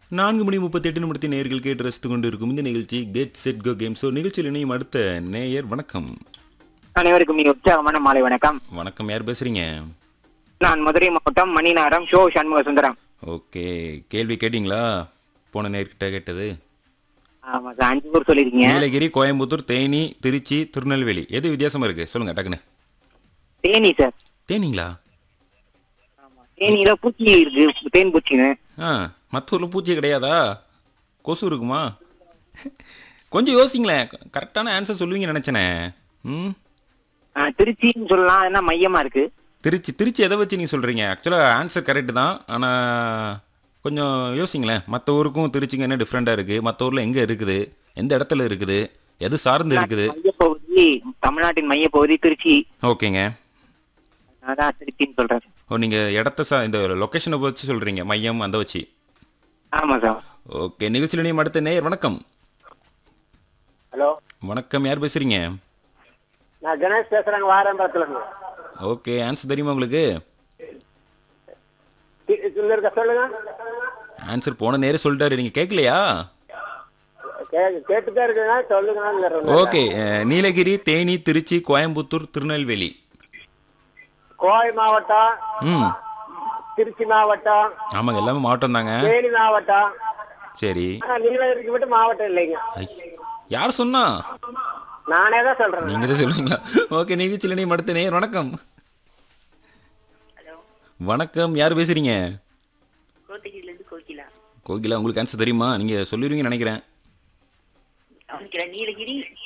நான்கு மணி முப்பத்தி எட்டு நிமிடத்தை நேயர்கள் கேட்டு ரசித்துக் கொண்டு இருக்கும் இந்த நிகழ்ச்சி get set go game show நிகழ்ச்சியில் இணையும் அடுத்த நேயர் வணக்கம் அனைவருக்கும் மிக உற்சாகமான மாலை வணக்கம் வணக்கம் யார் பேசுறீங்க நான் மதுரை மாவட்டம் மணிநகரம் ஷோ சண்முக சுந்தரம் ஓகே கேள்வி கேட்டிங்களா போன நேர்கிட்ட கேட்டது ஆமா சார் அஞ்சு ஊர் சொல்லிருக்கீங்க நீலகிரி கோயம்புத்தூர் தேனி திருச்சி திருநெல்வேலி எது வித்தியாசமா இருக்கு சொல்லுங்க டக்குன்னு தேனி சார் தேனிங்களா தேனியில பூச்சி இருக்கு தேன் பூச்சின்னு ஆ மற்ற ஊரில் பூச்சி கிடையாதா கொசு இருக்குமா கொஞ்சம் யோசிங்களேன் கரெக்டான ஆன்சர் சொல்லுவீங்கன்னு நினச்சேனே ம் ஆ, திருச்சின்னு சொல்லலாம் என்ன மையமா இருக்கு திருச்சி திருச்சி எதை வச்சு நீங்கள் சொல்கிறீங்க ஆக்சுவலாக ஆன்சர் கரெக்டு தான் ஆனால் கொஞ்சம் யோசிங்களேன் மற்ற ஊருக்கும் திருச்சிங்க என்ன டிஃப்ரெண்ட்டாக இருக்குது மற்ற ஊரில் எங்கே இருக்குது எந்த இடத்துல இருக்குது எது சார்ந்து இருக்குது மையப்பகுதி தமிழ்நாட்டின் மையப்பகுதி திருச்சி ஓகேங்க அதான் திருச்சின்னு சொல்றேன் ஓ நீங்கள் இடத்த சா இந்த லொக்கேஷனை வச்சு சொல்கிறீங்க மையம் அந்த வச்சு ஆமா சார் ஓகே நிகழ்ச்சியில் நீ அடுத்த நேயர் வணக்கம் ஹலோ வணக்கம் யார் பேசுகிறீங்க நான் கணேஷ் பேசுறேங்க வாரம்பரத்துல இருந்து ஓகே ஆன்சர் தெரியுமா உங்களுக்கு கி- இதுல இருக்க சொல்லுங்க ஆன்சர் போன நேரம் சொல்லிட்டாரு நீங்கள் கேட்கலையா கே- கேட்டுட்டே இருக்குங்க சொல்லுங்க ஓகே அஹ், நீலகிரி தேனி திருச்சி கோயம்புத்தூர் திருநெல்வேலி கோவை மாவட்டம் ம் திருச்சி மாவட்டம் ஆமாங்க எல்லாமே மாவட்டம் தாங்க தேனி மாவட்டம் சரி ஆனா நீலகிரிக்கு மட்டும் மாவட்டம் இல்லைங்க ஐ, யார் சொன்னா நானே தான் சொல்றேன் நீங்க தான் சொல்லுவீங்களா ஓகே நிகழ்ச்சியில் நீ அடுத்த நேயர் வணக்கம் வணக்கம் யார் பேசுறீங்க கோத்தகிரில இருந்து கோகிலா கோகிலா உங்களுக்கு ஆன்சர் தெரியுமா நீங்க சொல்லிடுவீங்கன்னு நினைக்கிறேன் அவனுக்கு நீலகிரி